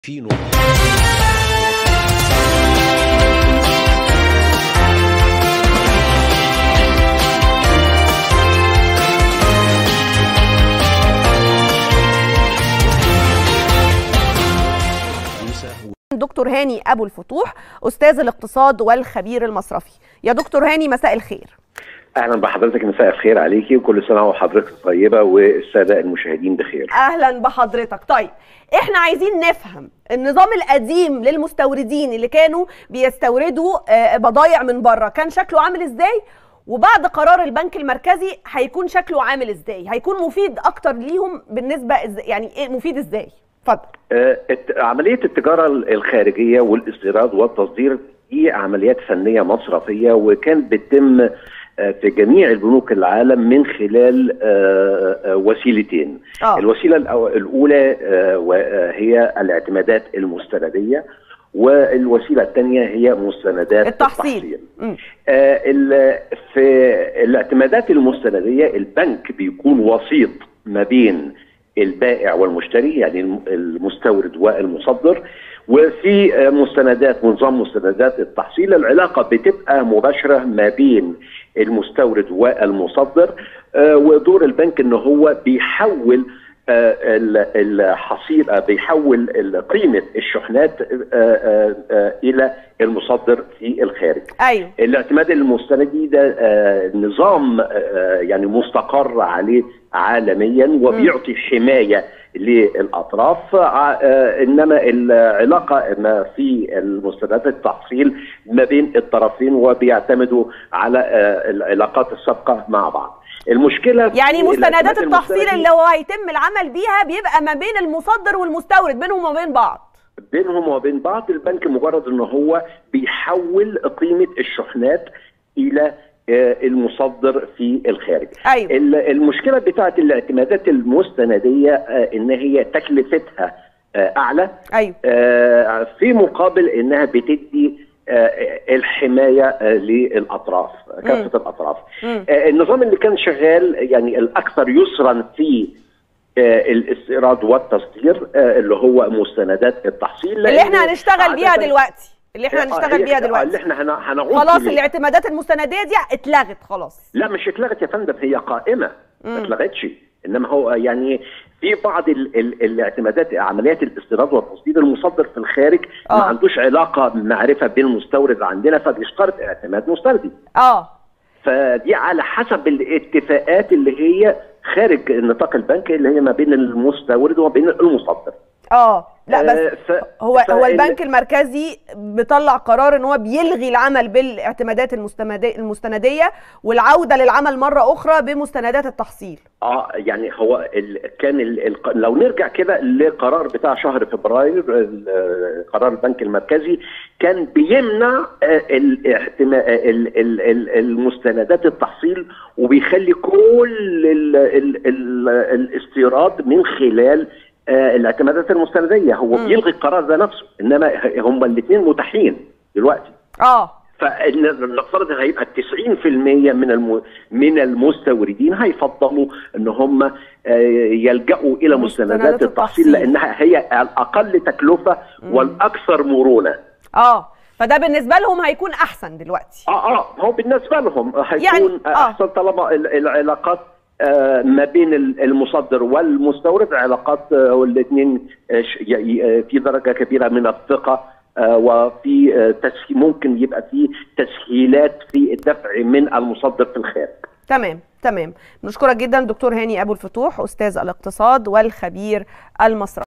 في نقطة دكتور هاني ابو الفتوح استاذ الاقتصاد والخبير المصرفي يا دكتور هاني مساء الخير اهلا بحضرتك مساء الخير عليكي وكل سنه وحضرتك طيبه والساده المشاهدين بخير اهلا بحضرتك طيب احنا عايزين نفهم النظام القديم للمستوردين اللي كانوا بيستوردوا آه، بضايع من بره كان شكله عامل ازاي وبعد قرار البنك المركزي هيكون شكله عامل ازاي هيكون مفيد اكتر ليهم بالنسبه إز... يعني ايه مفيد ازاي اتفضل آه، الت- عمليه التجاره الخارجيه والاستيراد والتصدير دي عمليات فنيه مصرفيه وكان بتتم آه، في جميع البنوك العالم من خلال آه، آه، وسيلتين اه الوسيله الأو- الاولى آه، وهي الاعتمادات المستنديه والوسيله الثانيه هي مستندات التحصيل مم. آه، ال- في الاعتمادات المستنديه البنك بيكون وسيط ما بين البائع والمشتري يعني الم- المستورد والمصدر وفي آه، مستندات ونظام مستندات التحصيل العلاقه بتبقى مباشره ما بين المستورد والمصدر آه، ودور البنك ان هو بيحول آه، ال- الحصيل آه، بيحول ال- قيمه الشحنات آه، آه، آه، الى المصدر في الخارج ايوه الاعتماد المستندي ده آه، نظام آه، يعني مستقر عليه عالميا وبيعطي حمايه للاطراف آه، آه، انما العلاقه ما في المستندات التحصيل ما بين الطرفين وبيعتمدوا على آه، العلاقات السابقه مع بعض المشكله في يعني مستندات الاعتماد التحصيل المستندي اللي هو هيتم العمل بيها بيبقى ما بين المصدر والمستورد بينهم وبين بعض بينهم وبين بعض البنك مجرد ان هو بيحول قيمه الشحنات الى آه، المصدر في الخارج ايوه ال- المشكله بتاعت الاعتمادات المستنديه آه، ان هي تكلفتها آه، اعلى ايوه آه، في مقابل انها بتدي آه، الحمايه آه، للاطراف كافه الاطراف مم. آه، النظام اللي كان شغال يعني الاكثر يسرا في آه، الاستيراد والتصدير آه، اللي هو مستندات التحصيل اللي لأن احنا هنشتغل بيها عادة- دلوقتي اللي احنا آه، هنشتغل هي بيها كده، آه، دلوقتي اللي احنا هن- هنعود خلاص إليه. الاعتمادات المستنديه دي اتلغت خلاص لا مش اتلغت يا فندم هي قائمه ما مم. اتلغتش انما هو يعني في بعض ال ال الاعتمادات عمليات الاستيراد والتصدير المصدر في الخارج ما آه. عندوش علاقه معرفه بالمستورد عندنا فبيشترط اعتماد مستردي اه فدي على حسب الاتفاقات اللي هي خارج نطاق البنك اللي هي ما بين المستورد وما بين المصدر اه لا بس آه، ف- هو هو فال- البنك المركزي بيطلع قرار ان هو بيلغي العمل بالاعتمادات المستمد- المستنديه والعوده للعمل مره اخرى بمستندات التحصيل اه يعني هو ال... كان ال... ال... لو نرجع كده لقرار بتاع شهر فبراير ال- قرار البنك المركزي كان بيمنع آه، الاحتما... ال... ال... ال... المستندات التحصيل وبيخلي كل ال... ال... ال... الاستيراد من خلال آه، الاعتمادات المستنديه هو مم. بيلغي القرار ده نفسه انما هم الاثنين متاحين دلوقتي اه فنفترض ان هيبقى 90% من الم... من المستوردين هيفضلوا ان هم آه، يلجأوا الى مستندات مستندات التحصيل التحصيل. لانها هي الاقل تكلفه والاكثر مرونه. اه فده بالنسبه لهم هيكون احسن دلوقتي اه اه هو بالنسبه لهم هيكون يعني، يعني آه. احسن طالما ال- العلاقات آه، ما بين ال- المصدر والمستورد علاقات الاثنين في درجه كبيره من الثقه آه، وفي آه، تسهيل ممكن يبقى في تسهيلات في الدفع من المصدر في الخارج تمام تمام نشكرك جدا دكتور هاني ابو الفتوح استاذ الاقتصاد والخبير المصرفي